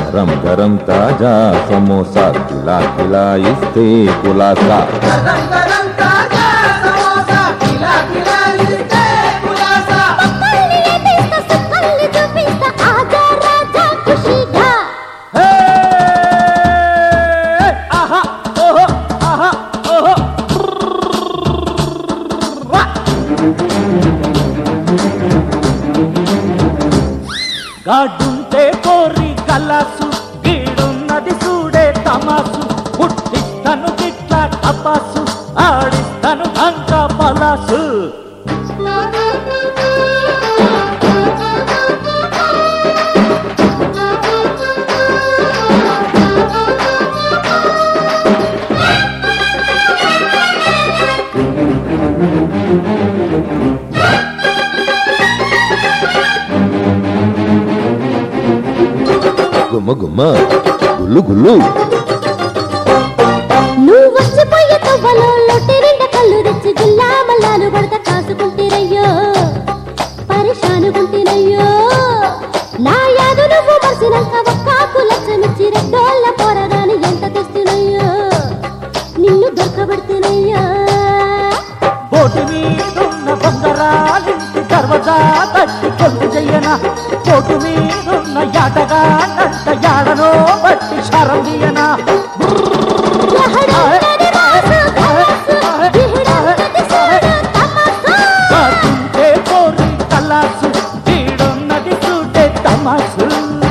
గరం గరం తాజా సమోసా కిలా కిలా ఇస్తే కులాసా గరం గరం తాజా సమోసా కిలా కిలా ఇస్తే కులాసా పక్కల్ని ఎట్టేస్తా, సుక్కల్ని చూపిస్తా, ఆజా రాజా ఖుషీగా. ఆహా ఓహో ఆహా ఓహో గాడుంటే కోరి కలాసు గీడున్నది చూడే తమాసు పుట్టిస్తను గిట్ల టపాసు ఆడిస్తను అంక పలాసు గుమ్మ గుమ్మ గుల్లు గుల్లు నువ్వు వచ్చిపోయే తవ్వలో లొట్టె నిండా కళ్ళు తెచ్చి గుల్లా మల్లాలు పడత కాసుకుంటేరయ్యో పరిశానుకుంటేనయ్యో నా యాదు నువ్వు మసినంక ఒక్కాకు లచ్చమిచ్చి రెడ్డోళ్ళ పోరగాని ఎంత తెస్తున్నయ్యో నిన్ను దొరకబడితేనయ్యో బోటి మీదున్న బొంగరాలింటి దర్వజా తట్టి కొల్లు చెయ్యన బోటు మీదున్న యాటగా నంట యాడనో బట్టి శరంగియన ఎహడున్నది రాసు కలాసు, ఇహడున్నది చూడు తమాసు. కాకుంటే కోరి కలాసు ఈడున్నది చూడే తమాసు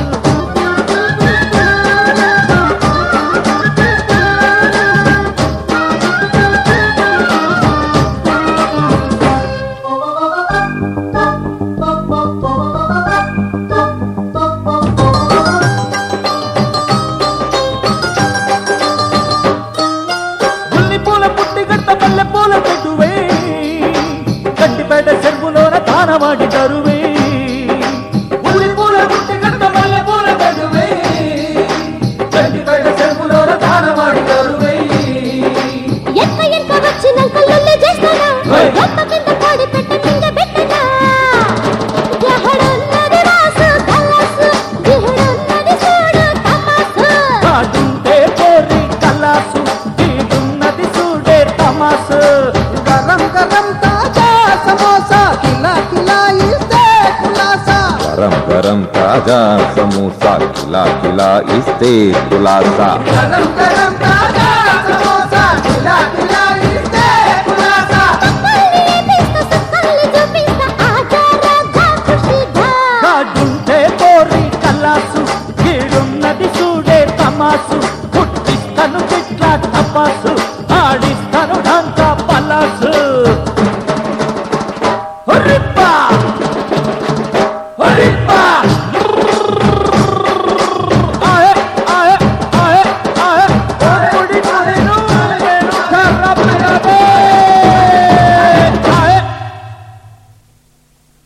ఉల్లి పూల పుట్టి గట్ట పల్లె పూల పెట్టువే గట్టిపేట చెరువులోన తానవాడి తరువే ఉల్లి పూల పుట్టి గట్ట పల్లె పూల పెట్టువే గట్టిపేట చెరువులోన తానవాడి తరువే ఎక్క ఎక్క వచ్చినాక లొల్లి చేస్తానా ఓయ్. గొప్ప కింద కోడి పెట్ట కింద పెట్టనా ఎహడున్నది రాసు కలాసు ఇహడున్నది చూడు తమాసు కాటుంటే కోరి కలాసు ఈడున్నది చూడే తమాసు గరం గరం తాజా సమోసా కిలా కిలా ఇస్తే కులాసా గరం గరం తాజా సమోసా కిలా కిలా ఇస్తే కులాసా గరం గరం